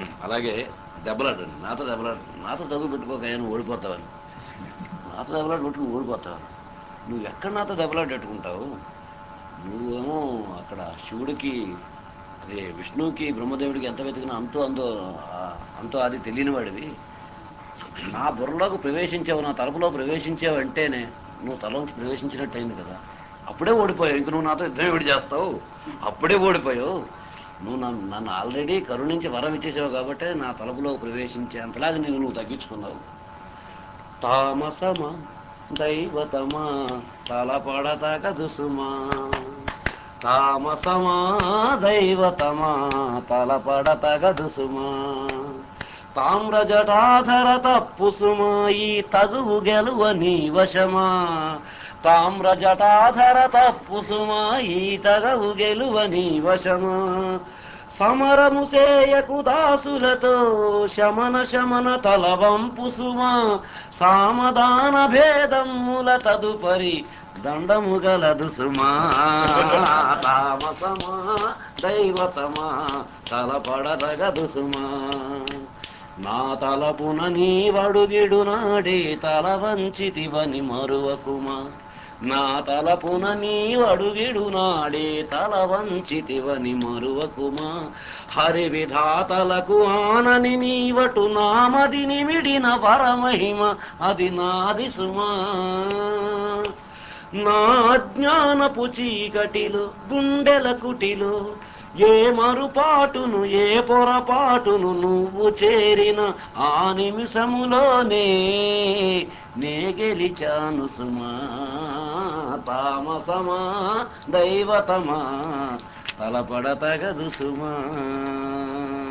అలాగే దెబ్బలాడండి నాతో దెబ్బలాడు నాతో తగు పెట్టుకోక నువ్వు ఓడిపోతావని నాతో దెబ్బలాట పెట్టుకుని ఓడిపోతావు నువ్వు ఎక్కడ నాతో దెబ్బలాట పెట్టుకుంటావు నువ్వేమో అక్కడ శివుడికి అదే విష్ణువుకి బ్రహ్మదేవుడికి ఎంత వెతికినా అంతో అంతో ఆ, అంతో అది తెలియని వాడివి నా బుర్రలోకి ప్రవేశించావు నా తలుపులో ప్రవేశించావు అంటేనే నువ్వు తలలోకి ప్రవేశించినట్టయింది కదా అప్పుడే ఓడిపోయావు ఇంక నువ్వు నాతో యుద్ధం ఏమిటి చేస్తావు అప్పుడే ఓడిపోయావు నువ్వు నన్ను నన్ను ఆల్రెడీ కరుణించి వరం ఇచ్చేసావు కాబట్టి నా తలుపులో ప్రవేశించే అంతలాగా నేను నువ్వు తగ్గించుకున్నావు తామసమా దైవతమా తలపడతగదు సుమా తామసమా దైవతమా తలపడతగదు సుమా తామ్ర జటాధర తప్పు సుమా ఈ తగువు గెలువ నీ వశమా తామ్ర జటాధర తప్పు సుమా ఈ తగవు గెలువ నీ వశమా సమరము సేయకు దాసులతో శమన శమన తలవంపు సుమా సామదాన భేదముల తదుపరి దండము గలదు సుమా తామసమా దైవతమా తలపడదగదు సుమా నా తలపున నీ వడుగిడు నాడే తల వంచితివని మరువకుమా నా తలపున నీ అడుగిడు నాడే తల వంచితివని మరువకుమా హరి విధాతలకు ఆనని నీవటు నామది నిమిడిన పరమహిమ అది నాది సుమా నా జ్ఞానపు చీకటిలో గుండెల కుటిలో ఏ మరుపాటును ఏ పొరపాటును నువ్వు చేరిన ఆ నిమిషములోనే నే గెలిచాను సుమా తామసమా దైవతమా తలపడతగదు సుమా